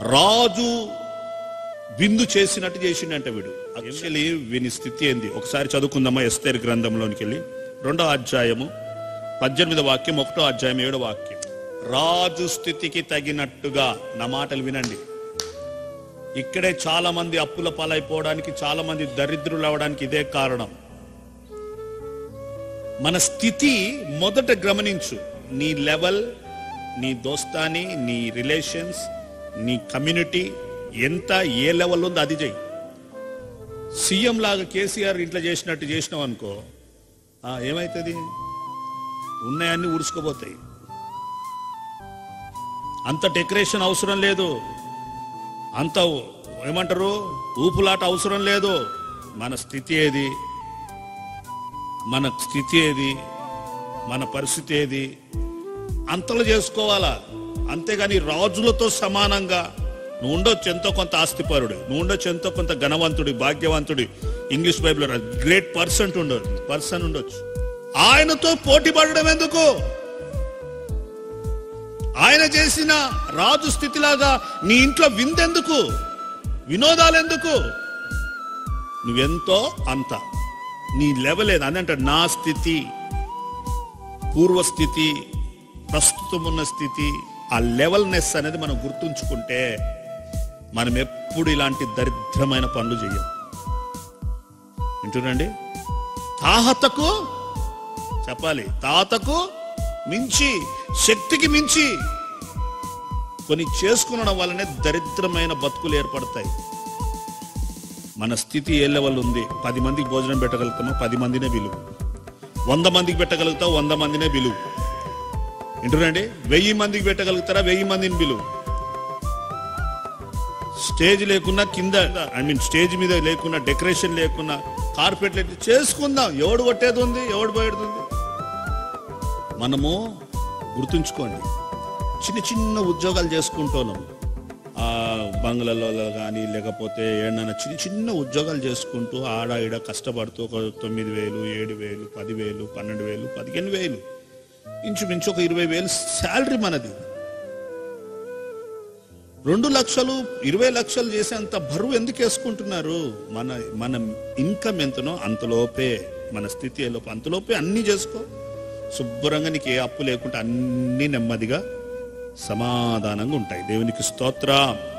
రాజు విందు చేసినట్టు చేసిండంట వీడు యాక్చువల్లీ వీని స్థితి ఏంది ఒకసారి చదువుకుందామా ఎస్తేర్ గ్రంథంలోనికి వెళ్ళి రెండో అధ్యాయము పద్దెనిమిదో వాక్యం ఒకటో అధ్యాయం ఏడో వాక్యం రాజు స్థితికి తగినట్టుగా నా మాటలు వినండి ఇక్కడే చాలా మంది అప్పుల పాలైపోవడానికి చాలా మంది దరిద్రులు అవడానికి ఇదే కారణం మన స్థితి మొదట గమనించు నీ లెవెల్ నీ దోస్తాని నీ రిలేషన్స్ నీ కమ్యూనిటీ ఎంత ఏ లెవెల్ ఉందో అది చెయ్యి సీఎం లాగా కేసీఆర్ ఇంట్లో చేసినట్టు చేసినావు అనుకో ఆ, ఏమవుతుంది ఉన్నాయన్నీ ఊడ్చుకోపోతాయి అంత డెకరేషన్ అవసరం లేదు అంత ఏమంటారు ఊపులాట అవసరం లేదు మన స్థితి ఏది మన స్థితి ఏది మన పరిస్థితి ఏది అంతలో చేసుకోవాలా అంతేగాని రాజులతో సమానంగా నువ్వు ఉండొచ్చు ఎంతో కొంత ఆస్తిపరుడు నువ్వు ఉండొచ్చు ఎంతో కొంత ఘనవంతుడి భాగ్యవంతుడి ఇంగ్లీష్ బైబిల్ గ్రేట్ పర్సన్ ఉండొచ్చు పర్సన్ ఉండొచ్చు ఆయనతో పోటీ పడడం ఎందుకు ఆయన చేసిన రాజు స్థితిలాగా నీ ఇంట్లో విందెందుకు వినోదాలు ఎందుకు నువ్వెంతో అంత నీ లెవెల్ ఏది అని అంటాడు నా స్థితి పూర్వస్థితి ప్రస్తుతం ఉన్న స్థితి ఆ లెవెల్నెస్ అనేది మనం గుర్తుంచుకుంటే మనం ఎప్పుడు ఇలాంటి దరిద్రమైన పనులు చేయం వింటున్నాండి తాహతకు చెప్పాలి తాతకు మించి శక్తికి మించి కొన్ని చేసుకునడం వల్లనే దరిద్రమైన బతుకులు ఏర్పడతాయి మన స్థితి ఏ లెవెల్ ఉంది పది మందికి భోజనం పెట్టగలుగుతామో పది మందినే విలువ వంద మందికి పెట్టగలుగుతావు వంద మందినే విలువ వింటున్నాండి వెయ్యి మందికి పెట్టగలుగుతారా వెయ్యి మందిని విలువ స్టేజ్ లేకున్నా కింద ఐ మీన్ స్టేజ్ మీద లేకున్నా డెకరేషన్ లేకున్నా కార్పెట్ లేకుండా చేసుకుందాం ఎవడు కొట్టేది ఉంది ఎవడు పోయేది ఉంది మనము గుర్తుంచుకోండి చిన్న చిన్న ఉద్యోగాలు చేసుకుంటున్నాం ఆ బంగ్లాలో కానీ లేకపోతే ఏడన్నా చిన్న చిన్న ఉద్యోగాలు చేసుకుంటూ ఆడ ఈడ కష్టపడుతూ ఒక తొమ్మిది వేలు ఏడు వేలు పది వేలు పన్నెండు వేలు పదిహేను వేలు ఇంచుమించు ఒక ఇరవై వేలు శాలరీ మనది రెండు లక్షలు ఇరవై లక్షలు చేసేంత బరువు ఎందుకు వేసుకుంటున్నారు మన మన ఇన్కమ్ ఎంతనో అంతలోపే మన స్థితి ఏ లోపు అంతలోపే అన్ని చేసుకో శుభ్రంగా నీకు ఏ అప్పు లేకుండా అన్ని నెమ్మదిగా సమాధానంగా ఉంటాయి దేవునికి స్తోత్రం